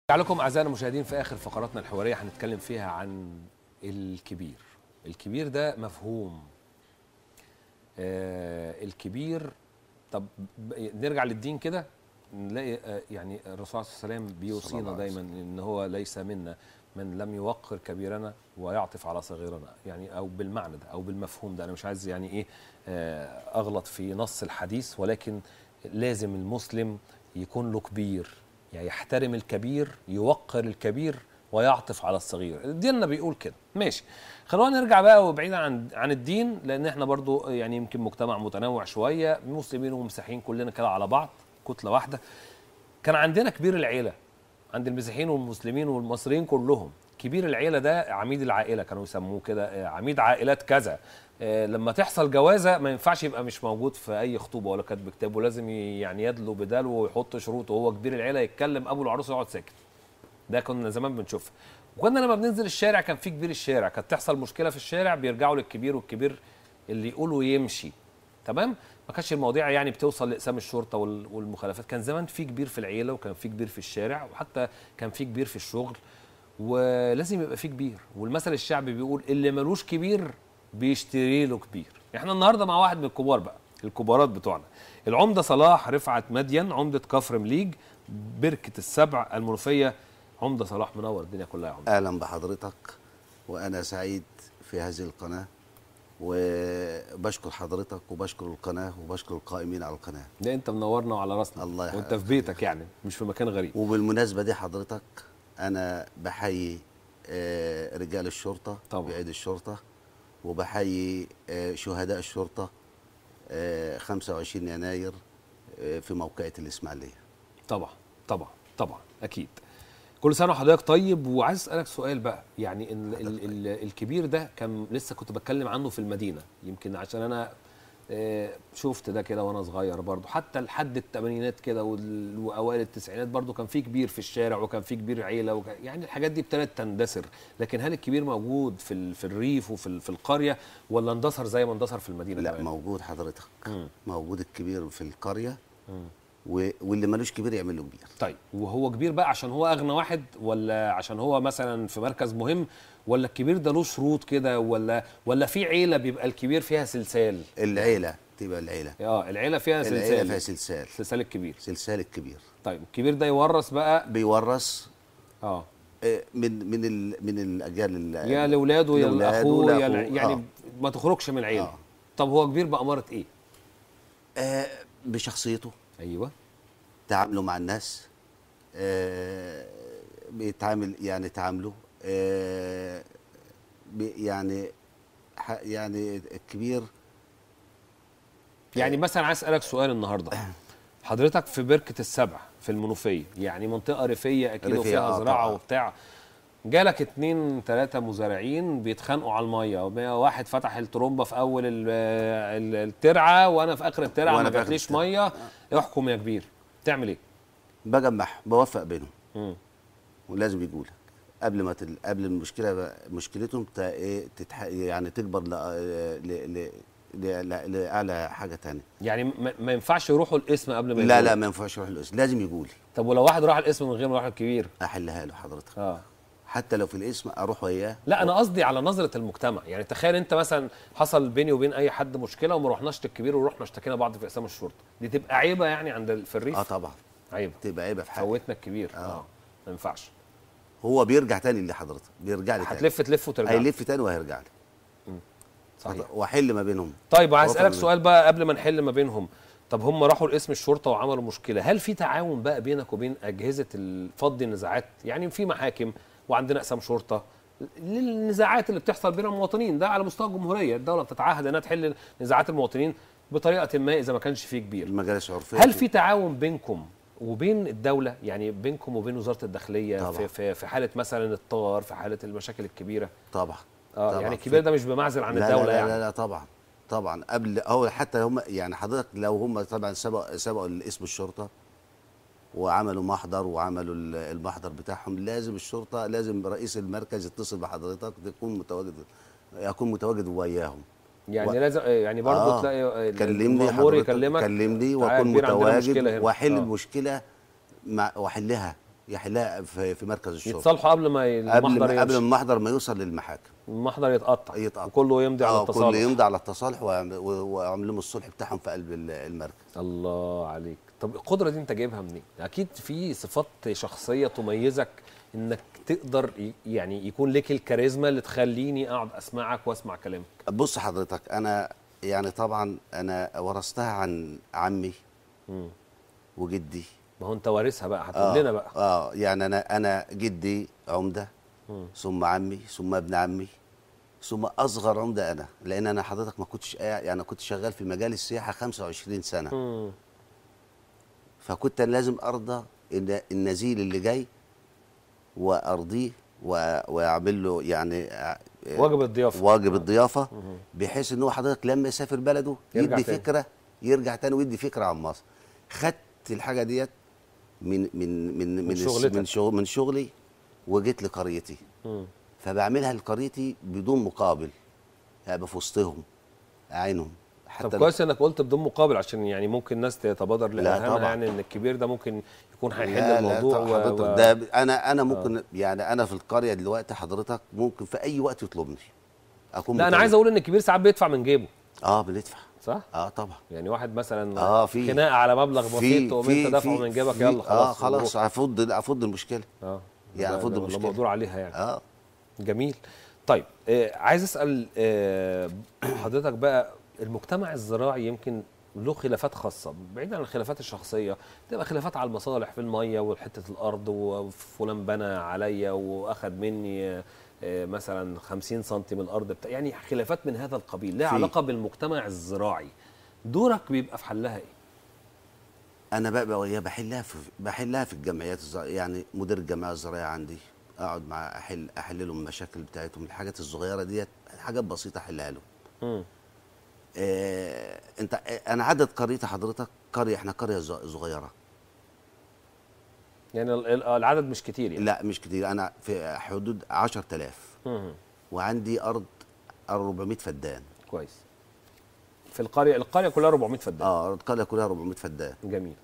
نرجع لكم اعزائنا المشاهدين في اخر فقراتنا الحواريه هنتكلم فيها عن الكبير الكبير ده مفهوم آه الكبير طب ب- نرجع للدين كده نلاقي آه يعني الرسول صلى الله عليه وسلم صلى بيوصينا الله عليه دايما ان هو ليس منا من لم يوقر كبيرنا ويعطف على صغيرنا يعني او بالمعنى ده او بالمفهوم ده انا مش عايز يعني ايه آه اغلط في نص الحديث ولكن لازم المسلم يكون له كبير يعني يحترم الكبير يوقر الكبير ويعطف على الصغير ديننا بيقول كده ماشي خلونا نرجع بقى وبعيدا عن عن الدين لان احنا برضو يعني يمكن مجتمع متنوع شويه مسلمين ومسيحيين كلنا كده على بعض كتله واحده كان عندنا كبير العيله عند المسيحيين والمسلمين والمصريين كلهم كبير العيله ده عميد العائله كانوا يسموه كده آه، عميد عائلات كذا آه، لما تحصل جوازه ما ينفعش يبقى مش موجود في اي خطوبه ولا كاتب كتاب ولازم ي- يعني يدلو بدلو ويحط شروط وهو كبير العيله يتكلم ابو العروس يقعد ساكت ده كنا زمان بنشوفها وكنا لما بننزل الشارع كان في كبير الشارع كانت تحصل مشكله في الشارع بيرجعوا للكبير والكبير اللي يقولوا يمشي تمام ما كانش المواضيع يعني بتوصل لاقسام الشرطه وال- والمخالفات كان زمان في كبير في العيله وكان في كبير في الشارع وحتى كان في كبير في الشغل ولازم يبقى في كبير والمثل الشعبي بيقول اللي ملوش كبير بيشتري له كبير احنا النهارده مع واحد من الكبار بقى الكبارات بتوعنا العمده صلاح رفعت مدين عمده كفر مليج بركه السبع المنوفيه عمده صلاح منور الدنيا كلها يا عمده اهلا بحضرتك وانا سعيد في هذه القناه وبشكر حضرتك وبشكر القناه وبشكر القائمين على القناه ده انت منورنا وعلى راسنا الله وانت يحفظك. في بيتك يعني مش في مكان غريب وبالمناسبه دي حضرتك انا بحيي آه، رجال الشرطه طبعا. بعيد الشرطه وبحيي آه، شهداء الشرطه آه، 25 يناير آه، في موقعة الاسماعيليه طبعا طبعا طبعا اكيد كل سنه وحضرتك طيب وعايز اسالك سؤال بقى يعني ال ال ال الكبير ده كان لسه كنت بتكلم عنه في المدينه يمكن عشان انا آه، شفت ده كده وانا صغير برضو حتى لحد الثمانينات كده وال- واوائل التسعينات برضو كان في كبير في الشارع وكان في كبير عيله وك... يعني الحاجات دي ابتدت تندثر لكن هل الكبير موجود في ال... في الريف وفي ال... في القريه ولا اندثر زي ما اندثر في المدينه لا كمان؟ موجود حضرتك مم. موجود الكبير في القريه مم. و- واللي ملوش كبير يعمل له كبير طيب وهو كبير بقى عشان هو اغنى واحد ولا عشان هو مثلا في مركز مهم ولا الكبير ده له شروط كده ولا ولا في عيله بيبقى الكبير فيها سلسال العيله تبقى العيله اه العيله فيها العيله سلسال فيها سلسال سلسال الكبير سلسال الكبير طيب الكبير ده يورث بقى بيورث اه آه، من من ال من الاجيال ال- يا لاولاده يا لأولاده، لاخوه يا لأخوه، ل- يعني آه. ما تخرجش من العيله آه. طب هو كبير بأمارة ايه آه، بشخصيته ايوه تعامله مع الناس آه، بيتعامل يعني تعامله آه، بي- يعني ح- يعني الكبير يعني مثلا عايز اسالك سؤال النهارده حضرتك في بركه السبع في المنوفيه يعني منطقه ريفيه اكيد ريفية، وفيها آه، زراعه طبعا. وبتاع جالك اتنين تلاتة مزارعين بيتخانقوا على الميه واحد فتح الترومبه في اول ال- ال- الترعه وانا في اخر الترعه وأنا ما في آخر جاتليش الترعة. ميه احكم يا كبير تعمل ايه؟ بجمع بوفق بينهم مم. ولازم يقولك قبل ما تل... قبل المشكله مشكلتهم ت... ايه تتح... يعني تكبر ل... ل... ل... ل... ل... لاعلى حاجه تانية يعني ما ما ينفعش يروحوا القسم قبل ما لا يقولوا. لا ما ينفعش يروح الاسم لازم يقول طب ولو واحد راح القسم من غير ما يروح الكبير احلها له حضرتك اه حتى لو في الاسم اروح وياه لا انا قصدي على نظره المجتمع يعني تخيل انت مثلا حصل بيني وبين اي حد مشكله وما رحناش للكبير ورحنا اشتكينا بعض في اقسام الشرطه دي تبقى عيبه يعني عند ال- في الريف اه طبعا عيبه تبقى عيبه في حاجه فوتنا الكبير اه, آه. ما ينفعش هو بيرجع تاني لحضرتك بيرجع لي تاني هتلف تلف وترجع هيلف تاني وهيرجع لي صحيح واحل ما بينهم طيب وعايز وفق اسالك من- سؤال بقى قبل ما نحل ما بينهم طب هم راحوا لاسم الشرطه وعملوا مشكله هل في تعاون بقى بينك وبين اجهزه ال- فض النزاعات يعني في محاكم وعندنا اقسام شرطه للنزاعات اللي بتحصل بين المواطنين ده على مستوى الجمهوريه الدوله بتتعهد انها تحل نزاعات المواطنين بطريقه ما اذا ما كانش فيه كبير المجالس العرفيه هل في تعاون بينكم وبين الدوله يعني بينكم وبين وزاره الداخليه طبعا. في, في في حاله مثلا الطار في حاله المشاكل الكبيره طبعا اه طبعا. يعني الكبير ده مش بمعزل عن لا الدوله لا لا يعني لا, لا طبعا طبعا قبل هو حتى هم يعني حضرتك لو هم طبعا سبق سبقوا الاسم الشرطه وعملوا محضر وعملوا ال- المحضر بتاعهم لازم الشرطه لازم رئيس المركز يتصل بحضرتك تكون متواجد يكون متواجد وياهم يعني و- لازم يعني برضه آه. تلاقي آه، كلمني المأمور حضرتك يكلمك كلمني تعالى يا واكون كبير عندنا مشكلة متواجد هنا. واحل آه. المشكله مع واحلها يحلها في, في مركز الشرطه يتصالحوا قبل ما ي- قبل المحضر ما قبل يمشي المحضر ما يوصل للمحاكم المحضر يتقطع يتقطع. وكله يمضي على اه التصالح كل يمضي على التصالح ويعمل- و- ويعمل لهم الصلح بتاعهم في قلب ال- المركز الله عليك طب القدره دي انت جايبها منين اكيد في صفات شخصيه تميزك انك تقدر ي- يعني يكون لك الكاريزما اللي تخليني اقعد اسمعك واسمع كلامك بص حضرتك انا يعني طبعا انا ورثتها عن عمي مم. وجدي ما هو انت وارثها بقى هتقول لنا بقى اه يعني انا انا جدي عمده مم. ثم عمي ثم ابن عمي ثم اصغر عمده انا لان انا حضرتك ما كنتش قاعد يعني كنت شغال في مجال السياحه 25 سنه مم. فكنت أنا لازم ارضى ان النزيل اللي جاي وارضيه و- واعمل له يعني آه، واجب الضيافه واجب الضيافه مم. بحيث ان هو حضرتك لما يسافر بلده يرجع يدي تاني. فكره يرجع تاني ويدي فكره عن مصر خدت الحاجه ديت من من من من, الس- شغلتك. من شغل من شغلي وجيت لقريتي مم. فبعملها لقريتي بدون مقابل ابقى في وسطهم اعينهم طب حتى كويس انك قلت بدون مقابل عشان يعني ممكن ناس تتبادر لا لاهانه طبعا. يعني ان الكبير ده ممكن يكون هيحل لا الموضوع لا حضرتك و... و... ده ب- انا انا ممكن يعني انا في القريه دلوقتي حضرتك ممكن في اي وقت يطلبني اكون لا انا متواجد. عايز اقول ان الكبير ساعات بيدفع من جيبه اه بندفع صح اه طبعا يعني واحد مثلا آه، في- خناقه على مبلغ بسيط تقوم انت دافعه من جيبك في- يلا خلاص اه خلاص وروح. افض افض المشكله اه يعني ده- أفض ده- ده المشكلة. مقدور عليها يعني اه جميل طيب آه عايز اسال آه حضرتك بقى المجتمع الزراعي يمكن له خلافات خاصه بعيد عن الخلافات الشخصيه تبقى خلافات على المصالح في الميه وحته الارض وفلان بنى عليا واخد مني آه، آه، مثلا 50 سم من الارض بتاع يعني خلافات من هذا القبيل لها في. علاقه بالمجتمع الزراعي دورك بيبقى في حلها ايه انا بقى بقى وياه بحلها في بحلها في الجمعيات الزراعيه يعني مدير الجمعيه الزراعيه عندي اقعد معاه احل احل لهم المشاكل بتاعتهم الحاجات الصغيره ديت حاجات بسيطه احلها لهم مم. آه انت آه، انا عدد قريتي حضرتك قريه احنا قريه ز- صغيره يعني ال- ال- العدد مش كتير يعني لا مش كتير انا في حدود 10000 مم. وعندي ارض 400 فدان كويس في القريه القريه كلها 400 فدان اه القريه كلها 400 فدان جميل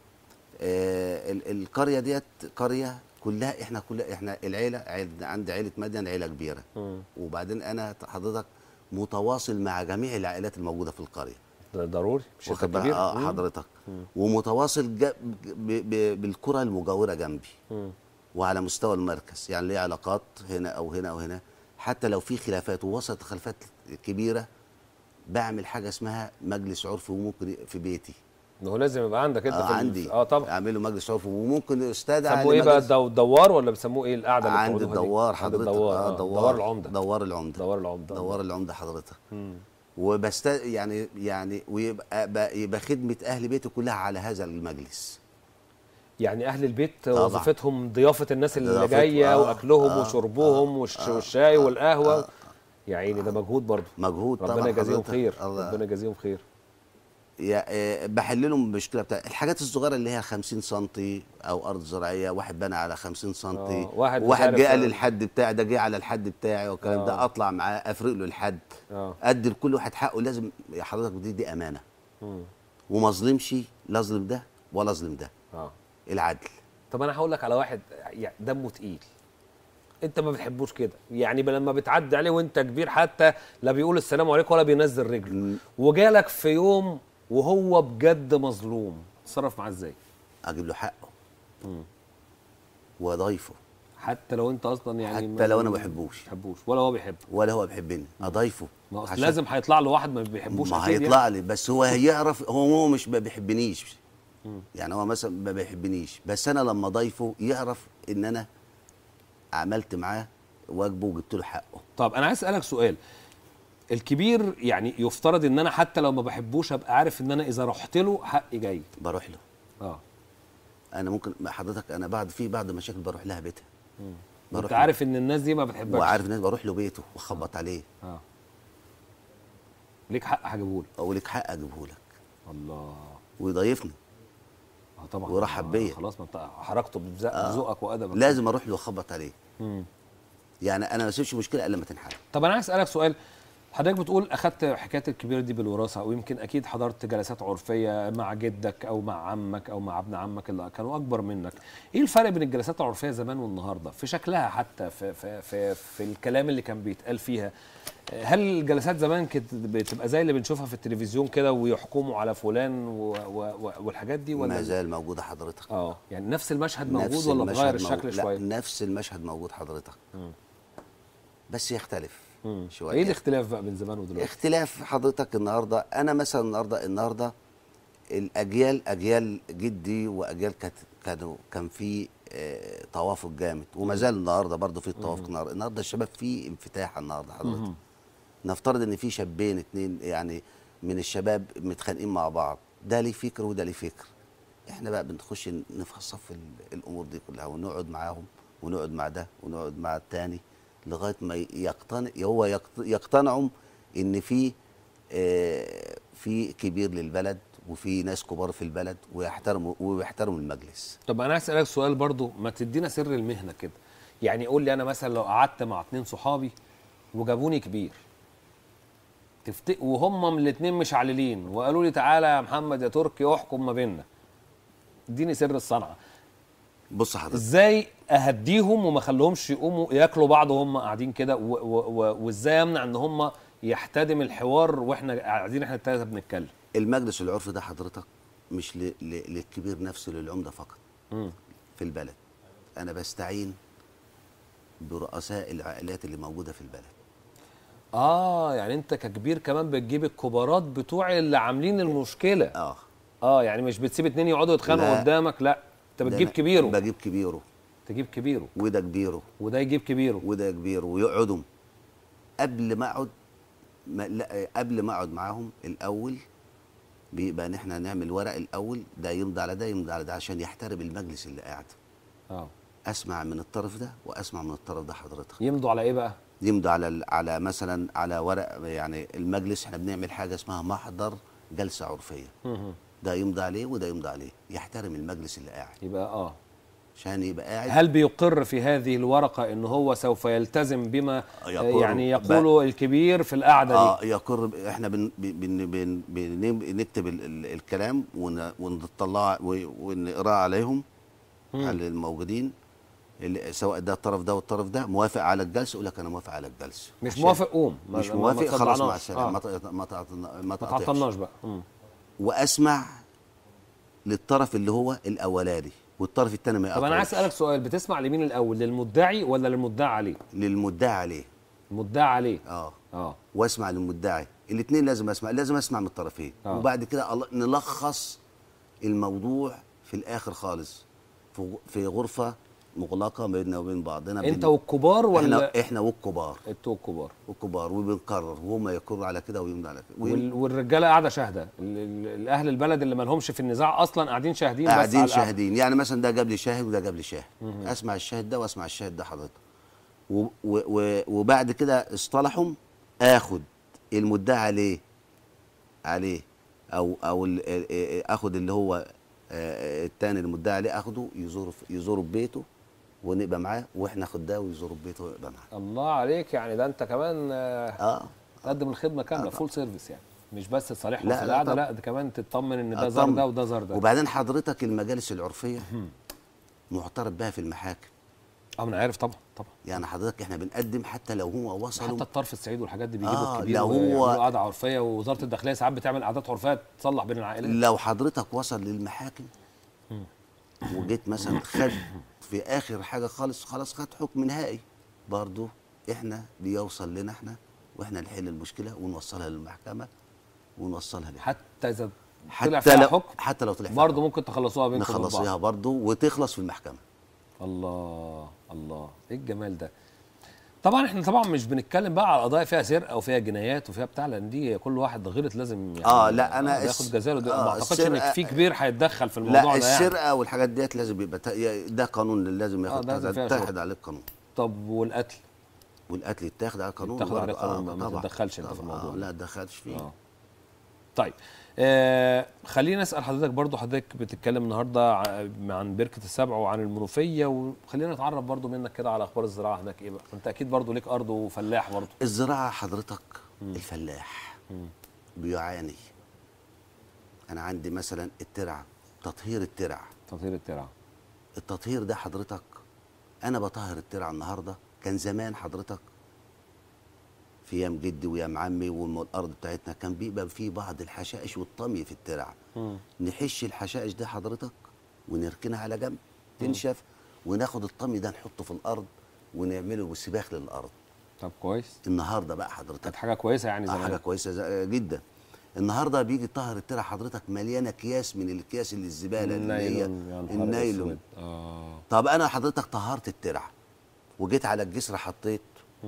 آه ال- القريه ديت قريه كلها احنا كلها احنا العيله عيل- عندي عيله مدين عيله كبيره مم. وبعدين انا حضرتك متواصل مع جميع العائلات الموجوده في القريه ده ضروري مش انت واخد بالك؟ كبير اه مم. حضرتك ومتواصل ج- ب- ب- بالقرى المجاوره جنبي مم. وعلى مستوى المركز يعني ليه علاقات هنا او هنا او هنا حتى لو في خلافات ووصلت خلافات كبيره بعمل حاجه اسمها مجلس عرفي وممكن في بيتي ده هو لازم يبقى عندك انت آه في ال- عندي اه طبعا اعمل له مجلس عرفي وممكن استدعى بيسموه ايه بقى لمجلس- الدو- دوار ولا بيسموه ايه القعده اللي عند بتقعدوها دي؟ الدوار عند حضرتك الدوار آه آه. دوار العمده دوار العمده دوار العمده دوار العمده حضرتك مم. وبست يعني يعني ويبقى بقى- يبقى خدمه اهل بيتي كلها على هذا المجلس يعني اهل البيت طبعا. وظيفتهم ضيافه الناس اللي ضيافة- جايه آه، واكلهم آه، وشربهم والش- والشاي والقهوه يا عيني ده مجهود برضه مجهود طبعا ربنا يجازيهم حضرتك. خير الله ربنا يجازيهم خير يا- آه، بحل لهم المشكله بتاع الحاجات الصغيره اللي هي 50 سم او ارض زراعيه واحد بنى على 50 سم آه، واحد مش واحد عارف جه قال آه. لي الحد بتاعي ده جه على الحد بتاعي والكلام آه. ده اطلع معاه افرق له الحد اه ادي لكل واحد حقه لازم يا حضرتك دي دي امانه مم. وما اظلمش لا اظلم ده ولا اظلم ده اه العدل طب انا هقول لك على واحد يعني دمه تقيل انت ما بتحبوش كده يعني لما بتعدي عليه وانت كبير حتى لا بيقول السلام عليكم ولا بينزل رجله مم. وجالك في يوم وهو بجد مظلوم تصرف معاه ازاي اجيب له حقه مم. واضيفه حتى لو انت اصلا يعني حتى لو أنا ما بحبوش. بحبوش ولا هو بيحبك ولا هو بيحبني اضيفه ما هو أصل عشان- لازم هيطلع له واحد ما بيحبوش ما أكيد هيطلع لي بس هو هيعرف هو هو مش ما بيحبنيش يعني هو مثلا ما بيحبنيش بس انا لما اضيفه يعرف ان انا عملت معاه واجبه وجبت له حقه طب انا عايز اسالك سؤال الكبير يعني يفترض ان انا حتى لو ما بحبوش ابقى عارف ان انا اذا رحت له حقي جاي بروح له اه انا ممكن حضرتك انا بعد في بعض مشاكل بروح لها بيتها بروح انت له. عارف ان الناس دي ما بتحبكش وعارف ان أنا بروح له بيته واخبط عليه اه ليك حق هجيبه لك اقول لك حق اجيبه لك الله ويضيفني اه طبعا ويرحب آه، بيا. خلاص ما انت حركته بذ- بذوقك وادبك لازم اروح له واخبط عليه مم. يعني انا ما اسيبش مشكله الا لما تنحل طب انا عايز اسالك سؤال حضرتك بتقول اخدت حكايه الكبير دي بالوراثه ويمكن اكيد حضرت جلسات عرفيه مع جدك او مع عمك او مع ابن عمك اللي كانوا اكبر منك ايه الفرق بين الجلسات العرفيه زمان والنهارده في شكلها حتى في في في, في الكلام اللي كان بيتقال فيها هل الجلسات زمان كانت بتبقى زي اللي بنشوفها في التلفزيون كده ويحكموا على فلان و و والحاجات دي ما ولا زال موجوده حضرتك اه يعني نفس المشهد موجود نفس ولا المشهد اتغير موجود- الشكل لا شويه نفس المشهد موجود حضرتك بس يختلف مم. شويه ايه الاختلاف بقى بين زمان ودلوقتي اختلاف حضرتك النهارده انا مثلا النهارده النهارده الاجيال اجيال جدي واجيال كانت كانوا كان في آه، توافق جامد وما زال النهارده برضه في توافق النهارده النهارده الشباب في انفتاح النهارده حضرتك نفترض ان في شابين اتنين يعني من الشباب متخانقين مع بعض ده ليه فكر وده ليه فكر احنا بقى بنخش نفحص صف ال- الامور دي كلها ونقعد معاهم ونقعد مع ده ونقعد مع التاني لغايه ما يقتنع هو يقت- يقتنعوا ان في آه، في كبير للبلد وفي ناس كبار في البلد ويحترموا ويحترموا المجلس طب انا اسالك سؤال برضو ما تدينا سر المهنه كده يعني قول لي انا مثلا لو قعدت مع اتنين صحابي وجابوني كبير تفت... وهم من الاتنين مشعللين وقالوا لي تعالى يا محمد يا تركي احكم ما بيننا اديني سر الصنعه بص حضرتك ازاي اهديهم وما اخليهمش يقوموا ياكلوا بعض وهم قاعدين كده و... و... و... وازاي امنع ان هم يحتدم الحوار واحنا قاعدين احنا التلاته بنتكلم المجلس العرفي ده حضرتك مش ل... ل... للكبير نفسه للعمده فقط مم. في البلد انا بستعين برؤساء العائلات اللي موجوده في البلد اه يعني انت ككبير كمان بتجيب الكبارات بتوع اللي عاملين المشكله اه اه يعني مش بتسيب اتنين يقعدوا يتخانقوا لا. قدامك لا انت ده بتجيب أنا كبيره بجيب كبيره تجيب كبيره وده كبيره وده يجيب كبيره وده كبيره ويقعدوا قبل ما اقعد ما لا قبل ما اقعد معاهم الاول بيبقى ان احنا نعمل ورق الاول ده يمضي على ده يمضي على ده عشان يحترم المجلس اللي قاعد اه اسمع من الطرف ده واسمع من الطرف ده حضرتك يمضوا على ايه بقى يمضي على ال- على مثلا على ورق يعني المجلس احنا بنعمل حاجه اسمها محضر جلسه عرفيه مهم. ده يمضي عليه وده يمضي عليه يحترم المجلس اللي قاعد يبقى اه عشان يبقى قاعد هل بيقر في هذه الورقه ان هو سوف يلتزم بما يقر. يعني يقوله الكبير في القعده دي اه يقر ب- احنا بن بن بن بن بنكتب ال ال الكلام ون- ونطلع و- ونقراه عليهم على الموجودين اللي سواء ده الطرف ده والطرف ده موافق على الجلسه يقول لك انا موافق على الجلسه مش عشان- موافق قوم ما- مش ما- موافق ما خلاص مع تصدعناش. السلامه آه. ما تق- ما تعطلنا- ما ما تقاطعش. تعطلناش بقى مم. واسمع للطرف اللي هو الاولاني والطرف الثاني ما طب انا عايز يقاطعش. اسالك سؤال بتسمع لمين الاول للمدعي ولا للمدعى عليه للمدعي عليه المدعى عليه اه اه واسمع للمدعي الاثنين لازم اسمع لازم اسمع من الطرفين آه. وبعد كده الله- نلخص الموضوع في الاخر خالص في غ- في غرفه مغلقه بيننا وبين بعضنا انت بن- والكبار ولا احنا احنا والكبار انتوا والكبار والكبار وبنقرر وهم يقروا على كده ويمضوا على كده ويم- وال- والرجاله قاعده شاهده ال- ال- الاهل البلد اللي ما لهمش في النزاع اصلا قاعدين شاهدين بس قاعدين على القعدة. شاهدين يعني مثلا ده جاب لي شاهد وده جاب لي شاهد اسمع الشاهد ده واسمع الشاهد ده حضرتك و- و- و- وبعد كده اصطلحوا اخد المدعي عليه عليه او او ال- ال- ال- اخد اللي هو آه، التاني المدعي عليه اخده يزوره في- يزوره ببيته ونبقى معاه واحنا ناخد ده ويزوره ببيته ونبقى معاه الله عليك يعني ده انت كمان آه، اه تقدم الخدمه كامله آه. فول سيرفيس يعني مش بس تصالحهم لا، في لا القعده طبعا. لا ده كمان تطمن ان ده زار أطمن. ده وده زار ده وبعدين حضرتك المجالس العرفيه معترف بها في المحاكم اه انا عارف طبعا طبعا يعني حضرتك احنا بنقدم حتى لو هو وصلوا حتى الطرف السعيد والحاجات دي بيجيبوا آه، الكبير لو هو- ويعملوا قعده عرفيه ووزاره الداخليه ساعات بتعمل قعدات عرفيه تصلح بين العائلات لو حضرتك وصل للمحاكم وجيت مثلا خد في اخر حاجه خالص خلاص خد حكم نهائي برضو احنا بيوصل لنا احنا واحنا نحل المشكله ونوصلها للمحكمه ونوصلها لها حتى اذا طلع حتى فيها لو حكم حتى لو طلع فيها برضه حكم. ممكن تخلصوها بينكم وبين نخلصيها بعض برضو وتخلص في المحكمه الله الله ايه الجمال ده طبعا احنا طبعا مش بنتكلم بقى على قضايا فيها سرقه وفيها جنايات وفيها بتاع لان دي كل واحد غلط لازم يعني آه، لا، أنا ياخد الس- جزاله ده آه، ما اعتقدش ان السرقة- في كبير هيتدخل في الموضوع لا ده يعني السرقه والحاجات ديت لازم يبقى تا- ده قانون اللي لازم آه، ياخد ده لازم فيها تاخد شغل. عليه القانون طب والقتل والقتل يتاخد على قانون يتاخد عليه برضه. قانون، ما- ما طبعاً. تتدخلش أنت في طبعاً. الموضوع آه ده. لا تدخلش فيه اه طيب آه خلينا اسال حضرتك برضو حضرتك بتتكلم النهارده ع- عن بركه السبع وعن المنوفيه وخلينا نتعرف برضو منك كده على اخبار الزراعه هناك ايه بقى انت اكيد برضو ليك ارض وفلاح برضو الزراعة حضرتك الفلاح بيعاني انا عندي مثلا الترع تطهير الترع تطهير الترع التطهير ده حضرتك انا بطهر الترع النهارده كان زمان حضرتك في ايام جدي وايام عمي والارض بتاعتنا كان بيبقى فيه بعض الحشائش والطمي في الترع نحش الحشائش ده حضرتك ونركنها على جنب تنشف وناخد الطمي ده نحطه في الارض ونعمله سباخ للارض طب كويس النهارده بقى حضرتك كانت حاجه كويسه يعني آه زمان حاجه كويسه ز- جدا النهارده بيجي طهر الترع حضرتك مليانه اكياس من الاكياس اللي الزباله اللي هي النايلون يا نهار النايلون أسود. اه طب انا حضرتك طهرت الترع وجيت على الجسر حطيت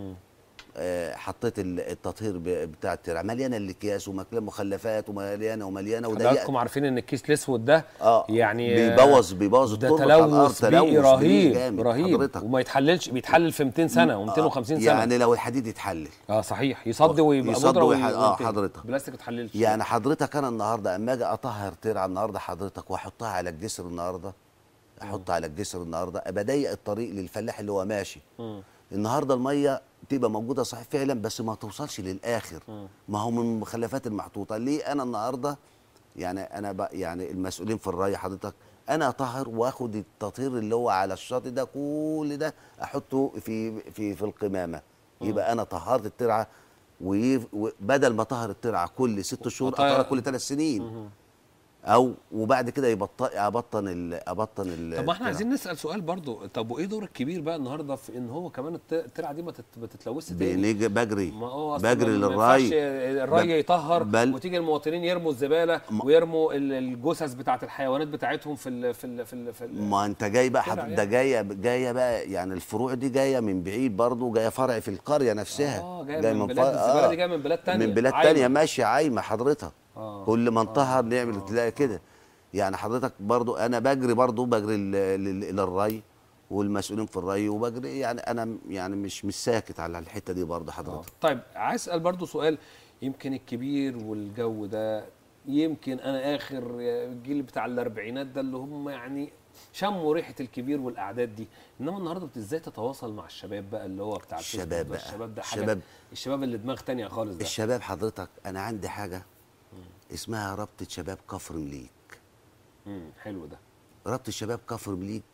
آه حطيت ال- التطهير ب- بتاع الترع مليانه الاكياس ومليانه مخلفات ومليانه ومليانه وضيقه حضراتكم عارفين ان الكيس الاسود ده اه يعني بيبوظ بيبوظ ده التربه بتاع الارض تلوث بيئي تلوث بيئي رهيب جامد رهيب حضرتك وما يتحللش بيتحلل في 200 سنه و250 آه، سنه يعني لو الحديد يتحلل اه صحيح يصد ويبقى يصد بودره ويح- وي- آه، وينتهي. حضرتك. بلاستيك ما يتحللش يعني حضرتك انا النهارده اما اجي اطهر ترعه النهارده حضرتك واحطها على الجسر النهارده احطها على الجسر النهارده ابقى ضيق الطريق للفلاح اللي هو ماشي النهارده الميه تبقى موجوده صحيح فعلا بس ما توصلش للاخر ما هو من المخلفات المحطوطه ليه انا النهارده يعني انا بقى يعني المسؤولين في الري حضرتك انا اطهر واخد التطهير اللي هو على الشاطئ ده كل ده احطه في في في القمامه يبقى انا طهرت الترعه وي- وبدل ما طهر الترعه كل ست شهور أطهر- اطهرها كل ثلاث سنين او وبعد كده يبطل ابطن ال ابطن ال طب ما احنا الترعة. عايزين نسال سؤال برضو طب وايه دور الكبير بقى النهارده في ان هو كمان الت- الترعه دي ما تت- ما تتلوثش تاني بنيجي بجري ما هو أصل بجري ما- ما ينفعش للري الري بل- يطهر بل- وتيجي المواطنين يرموا الزباله ما- ويرموا ال- الجثث بتاعت الحيوانات بتاعتهم في ال في ال في ال في ال ما انت جاي بقى ترعة حضرتك ده يعني. جايه جايه بقى يعني الفروع دي جايه من بعيد برضه جايه فرع في القريه نفسها اه جايه من ف- بلاد الزباله دي جايه من بلاد تانية من بلاد عايمة. تانية ماشيه عايمه حضرتك آه. كل ما انطهر نعمل تلاقي كده يعني حضرتك برضو انا بجري برضو بجري ل- ل- للري والمسؤولين في الري وبجري يعني انا يعني مش مش ساكت على الحته دي برضو آه. حضرتك طيب عايز اسال برضو سؤال يمكن الكبير والجو ده يمكن انا اخر الجيل بتاع الاربعينات ده اللي هم يعني شموا ريحه الكبير والاعداد دي انما النهارده بت- ازاي تتواصل مع الشباب بقى اللي هو بتاع الفيسبوك الشباب ده؟ بقى. الشباب ده حاجه الشباب. الشباب اللي دماغ تانية خالص ده الشباب حضرتك انا عندي حاجه اسمها رابطه شباب كفر مليك امم حلو ده رابطه شباب كفر مليك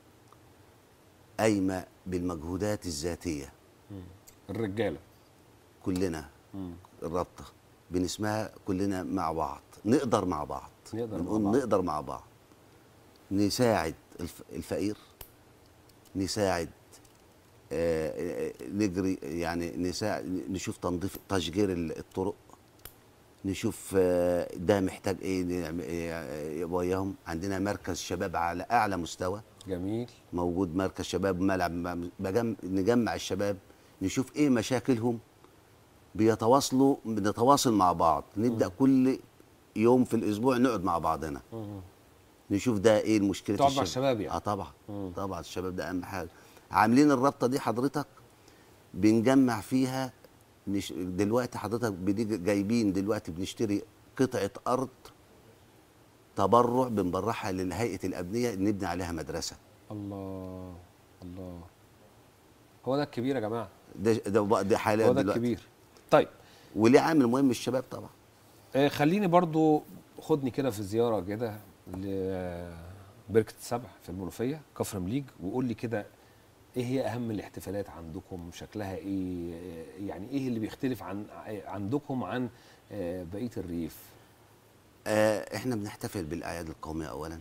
قايمه بالمجهودات الذاتيه الرجاله كلنا الرابطه بنسمها كلنا مع بعض نقدر مع بعض نقدر مع بنقول بعض. نقدر مع بعض نساعد الف- الفقير نساعد آه، آه، نجري يعني نساعد نشوف تنظيف تشجير ال- الطرق نشوف آه، ده محتاج ايه نعم- آه، وياهم عندنا مركز شباب على اعلى مستوى جميل موجود مركز شباب ملعب م- بجم... نجمع الشباب نشوف ايه مشاكلهم بيتواصلوا بنتواصل مع بعض نبدا كل يوم في الاسبوع نقعد مع بعضنا نشوف ده ايه المشكله تقعد مع الشباب يعني. اه طبعا طبعا الشباب ده اهم حاجه عاملين الرابطه دي حضرتك بنجمع فيها نش... دلوقتي حضرتك بنيجي جايبين دلوقتي بنشتري قطعه ارض تبرع بنبرعها لهيئه الابنيه نبني عليها مدرسه الله الله هو ده الكبير يا جماعه ده ده بقى- ده حاليا هو ده دلوقتي الكبير طيب وليه عامل مهم الشباب طبعا آه خليني برضو خدني كده في زياره كده لبركه السبع في المنوفيه كفر مليج وقول لي كده ايه هي اهم الاحتفالات عندكم شكلها ايه آه، يعني ايه اللي بيختلف عن عندكم عن آه، بقيه الريف آه احنا بنحتفل بالاعياد القوميه اولا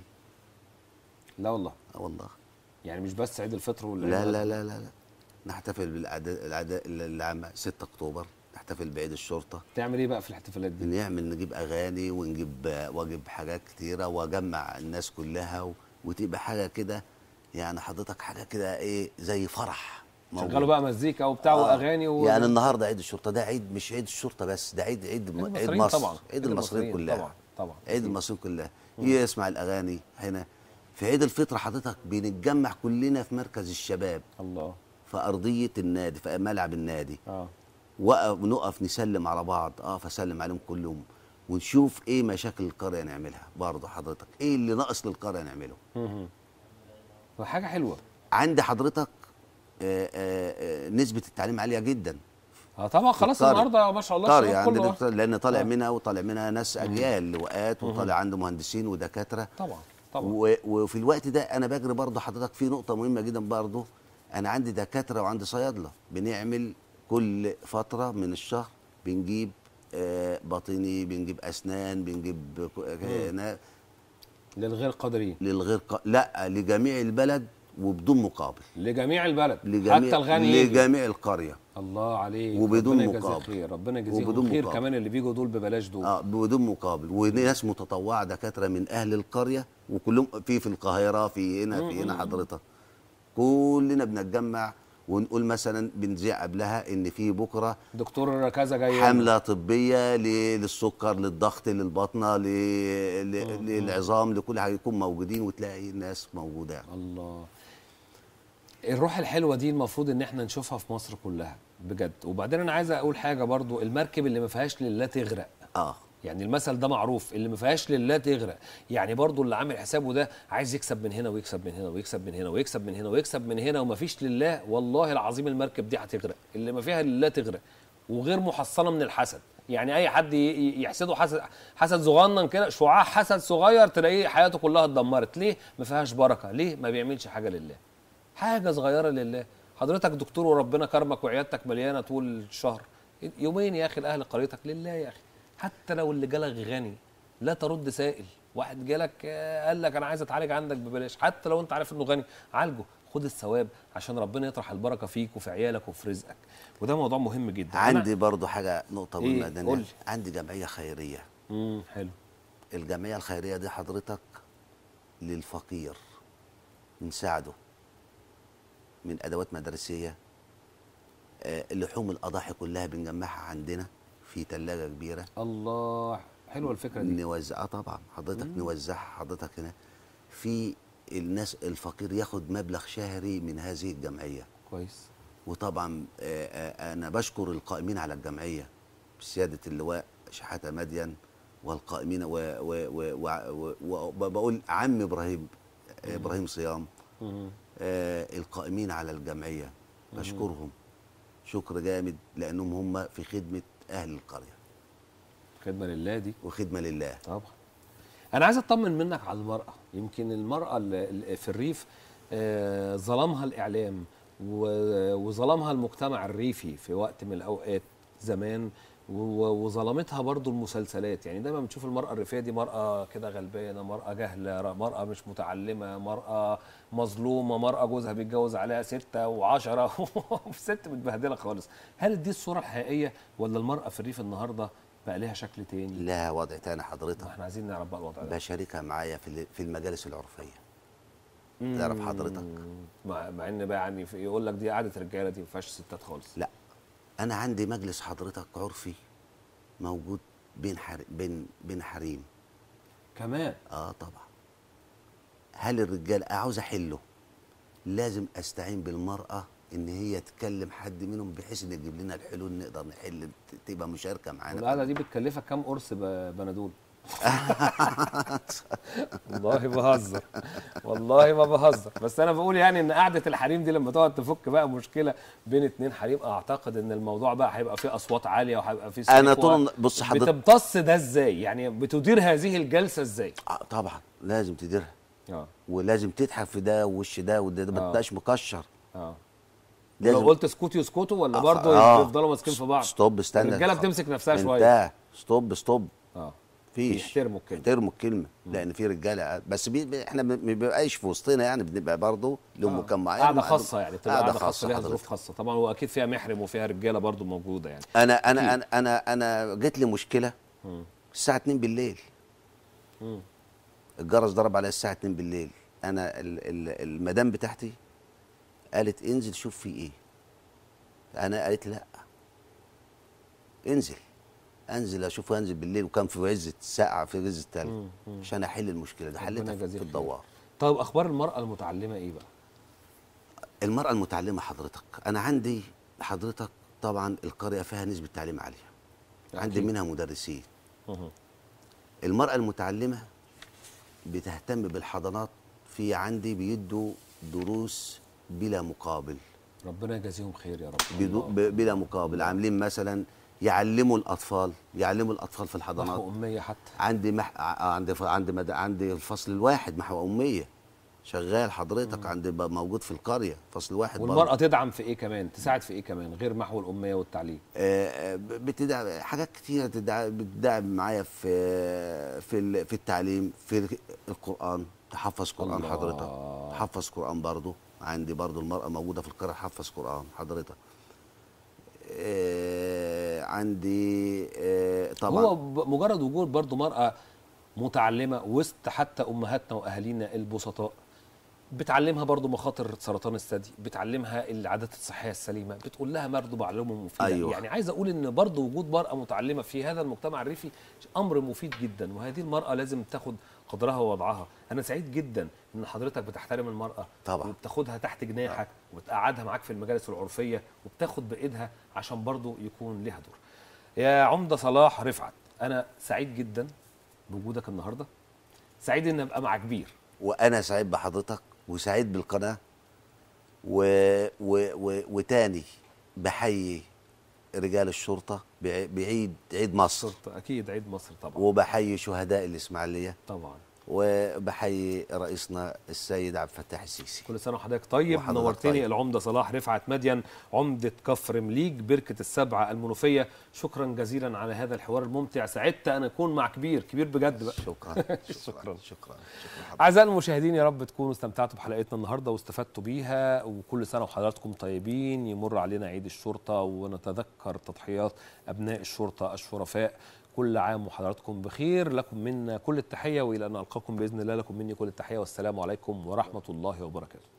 لا والله اه والله يعني مش بس عيد الفطر ولا لا لا لا لا لا نحتفل بالاعداد الاعداد العامه 6 اكتوبر نحتفل بعيد الشرطه تعمل ايه بقى في الاحتفالات دي بنعمل نجيب اغاني ونجيب واجيب حاجات كتيره واجمع الناس كلها و... وتبقى حاجه كده يعني حضرتك حاجه كده ايه زي فرح موجود. شغلوا بقى مزيكا وبتاع آه. واغاني و... يعني النهارده عيد الشرطه ده عيد مش عيد الشرطه بس ده عيد عيد عيد المصريين مصر طبعا عيد المصريين كلها طبعا طبعا عيد المصريين كلها يسمع الاغاني هنا في عيد الفطر حضرتك بنتجمع كلنا في مركز الشباب الله في ارضيه النادي في ملعب النادي اه وقف نقف نسلم على بعض اقف اسلم عليهم كلهم ونشوف ايه مشاكل القريه نعملها برضه حضرتك ايه اللي ناقص للقريه نعمله مهم. حاجه حلوه عندي حضرتك آه، آه، آه، نسبه التعليم عاليه جدا اه طبعا خلاص القرية. النهارده ما شاء الله قرية الشباب عندنا كله دكتور- لان طالع آه. منها وطالع منها ناس اجيال لواءات وطالع عنده مهندسين ودكاتره طبعا طبعا و- وفي الوقت ده انا بجري برضه حضرتك في نقطه مهمه جدا برضه انا عندي دكاتره وعندي صيادله بنعمل كل فتره من الشهر بنجيب آه، باطني بنجيب اسنان بنجيب ك- آه، نا- للغير قادرين للغير ق... لا لجميع البلد وبدون مقابل لجميع البلد لجميع حتى الغني يجي. لجميع القريه الله عليك وبدون ربنا يجازيه مقابل. خير ربنا يجازيهم وبدون خير مقابل. كمان اللي بيجوا دول ببلاش دول اه بدون مقابل وناس متطوعه دكاتره من اهل القريه وكلهم في في القاهره في هنا في هنا حضرتك كلنا بنتجمع ونقول مثلا بنذيع قبلها ان في بكره دكتور كذا جاي حمله طبيه ل- للسكر للضغط للبطنه ل- ل- للعظام لكل حاجه يكون موجودين وتلاقي الناس موجوده الله الروح الحلوه دي المفروض ان احنا نشوفها في مصر كلها بجد وبعدين انا عايز اقول حاجه برضو المركب اللي ما فيهاش لله تغرق اه يعني المثل ده معروف اللي ما فيهاش لله تغرق يعني برضو اللي عامل حسابه ده عايز يكسب من هنا ويكسب من هنا ويكسب من هنا ويكسب من هنا ويكسب من هنا وما فيش لله والله العظيم المركب دي هتغرق اللي ما فيها لله تغرق وغير محصنه من الحسد يعني اي حد ي- ي- يحسده حسد حسد صغنن كده شعاع حسد صغير تلاقيه حياته كلها اتدمرت ليه ما فيهاش بركه ليه ما بيعملش حاجه لله حاجه صغيره لله حضرتك دكتور وربنا كرمك وعيادتك مليانه طول الشهر يومين يا اخي لاهل قريتك لله يا اخي حتى لو اللي جالك غني لا ترد سائل واحد جالك آه، قال لك انا عايز اتعالج عندك ببلاش حتى لو انت عارف انه غني عالجه خد الثواب عشان ربنا يطرح البركه فيك وفي عيالك وفي رزقك وده موضوع مهم جدا أنا- عندي برضو حاجه نقطه إيه؟ مهمه ده قول لي. عندي جمعيه خيريه امم حلو الجمعيه الخيريه دي حضرتك للفقير نساعده من ادوات مدرسيه آه، لحوم الاضاحي كلها بنجمعها عندنا في ثلاجه كبيره الله حلوه الفكره دي نوزعها طبعا حضرتك نوزعها حضرتك هنا في الناس الفقير ياخد مبلغ شهري من هذه الجمعيه كويس وطبعا آه، آه، انا بشكر القائمين على الجمعيه بسياده اللواء شحاته مدين والقائمين وبقول عم ابراهيم آه، ابراهيم صيام مم. آه، القائمين على الجمعيه بشكرهم شكر جامد لانهم هم في خدمه اهل القريه خدمه لله دي وخدمه لله طبعا انا عايز اطمن منك على المراه يمكن المراه اللي اللي في الريف آه، ظلمها الاعلام و- وظلمها المجتمع الريفي في وقت من الاوقات زمان و- وظلمتها برضو المسلسلات يعني دايما بنشوف المرأة الريفية دي مرأة كده غلبانة مرأة جهلة مرأة مش متعلمة مرأة مظلومة مرأة جوزها بيتجوز عليها ستة وعشرة ست متبهدلة خالص هل دي الصورة الحقيقية ولا المرأة في الريف النهاردة بقى ليها شكل تاني لها وضع تاني ما حضرتك احنا عايزين نعرف بقى الوضع ده بشاركها معايا في ال- في المجالس العرفيه تعرف حضرتك مع, مع ان بقى يعني في- يقول لك دي قعده رجاله دي ما فيهاش ستات خالص لا انا عندي مجلس حضرتك عرفي موجود بين حر... بين بين حريم كمان اه طبعا هل الرجال عاوز احله لازم استعين بالمراه ان هي تكلم حد منهم بحيث ان يجيب لنا الحلول نقدر نحل ت- تبقى مشاركه معانا القعده دي بتكلفك كام قرص ب- بنادول والله بهزر والله ما بهزر بس انا بقول يعني ان قعده الحريم دي لما تقعد تفك بقى مشكله بين اتنين حريم اعتقد ان الموضوع بقى هيبقى فيه اصوات عاليه وهيبقى فيه أنا صريخ طول و- بص حضرتك- بتمتص ده ازاي يعني بتدير هذه الجلسه ازاي آه طبعا لازم تديرها اه ولازم تضحك في ده ووش ده وده ده ما آه. تبقاش مكشر اه لازم لو قلت اسكتوا يسكتوا ولا آه، برضه آه. يفضلوا ماسكين في بعض ستوب استنى الرجاله بتمسك نفسها شويه انتهى ستوب ستوب اه فيش بيحترموا الكلمة. يحترموا الكلمه لان في رجاله بس بي بي- احنا ما بنبقاش في وسطنا يعني بنبقى برضه لهم مكان معين قاعده وعندهم- خاصه يعني بتبقى قاعده خاصه ليها حضرتك. ظروف خاصه طبعا واكيد فيها محرم وفيها رجاله برضو موجوده يعني انا انا انا انا انا جت لي مشكله الساعه 2 بالليل مم. الجرس ضرب عليا الساعه 2 بالليل انا ال- ال- المدام بتاعتي قالت انزل شوف في ايه انا قالت لا انزل انزل اشوف انزل بالليل وكان في عز الساعه في عز التلج مم، مم. عشان احل المشكله دي ربنا حلتها في يجازيك في خير. الدوار طيب اخبار المراه المتعلمه ايه بقى المرأة المتعلمة حضرتك أنا عندي حضرتك طبعا القرية فيها نسبة تعليم عالية عندي أكيد. منها مدرسين مهم. المرأة المتعلمة بتهتم بالحضانات في عندي بيدوا دروس بلا مقابل ربنا يجازيهم خير يا رب بدو- ب- بلا مقابل عاملين مثلا يعلموا الاطفال يعلموا الاطفال في محو الحضانات اميه حتى عندي مح... ع- عندي ف... عندي مد... عندي الفصل الواحد محو اميه شغال حضرتك عندي ب- موجود في القريه فصل واحد برضه. والمراه تدعم في ايه كمان تساعد في ايه كمان غير محو الاميه والتعليم آه، آه، بتدعم حاجات كتيرة تدعم بتدعم معايا في في ال- في التعليم في القرآن تحفظ قرآن الله. حضرتك تحفظ قرآن برضو عندي برضو المرأة موجودة في القرية تحفظ قرآن حضرتك آه، عندي آه، طبعا هو ب- مجرد وجود برضو مرأة متعلمة وسط حتى أمهاتنا وأهالينا البسطاء بتعلمها برضو مخاطر سرطان الثدي بتعلمها العادات الصحية السليمة بتقول لها برضو معلومة مفيدة أيوة. يعني عايز أقول إن برضو وجود مرأة متعلمة في هذا المجتمع الريفي أمر مفيد جدا وهذه المرأة لازم تاخد قدرها ووضعها أنا سعيد جدا إن حضرتك بتحترم المرأة طبعا. وبتاخدها تحت جناحك وبتقعدها معاك في المجالس العرفية وبتاخد بإيدها عشان برضو يكون لها دور يا عمدة صلاح رفعت أنا سعيد جدا بوجودك النهاردة سعيد إن أبقى مع كبير وانا سعيد بحضرتك وسعيد بالقناه و... و... و... وتاني بحيي رجال الشرطه بع- بعيد عيد مصر أكيد عيد مصر طبعا وبحيي شهداء الاسماعيليه طبعا وبحيي رئيسنا السيد عبد الفتاح السيسي كل سنه وحضرتك طيب وحضرتك نورتني طيب. العمده صلاح رفعت مدين عمده كفر مليك بركه السبعه المنوفيه شكرا جزيلا على هذا الحوار الممتع سعدت ان اكون مع كبير كبير بجد بقى شكرا شكراً. شكرا شكرا شكرا اعزائي المشاهدين يا رب تكونوا استمتعتوا بحلقتنا النهارده واستفدتوا بيها وكل سنه وحضراتكم طيبين يمر علينا عيد الشرطه ونتذكر تضحيات ابناء الشرطه الشرفاء كل عام وحضراتكم بخير لكم منا كل التحيه والى ان القاكم باذن الله لكم مني كل التحيه والسلام عليكم ورحمه الله وبركاته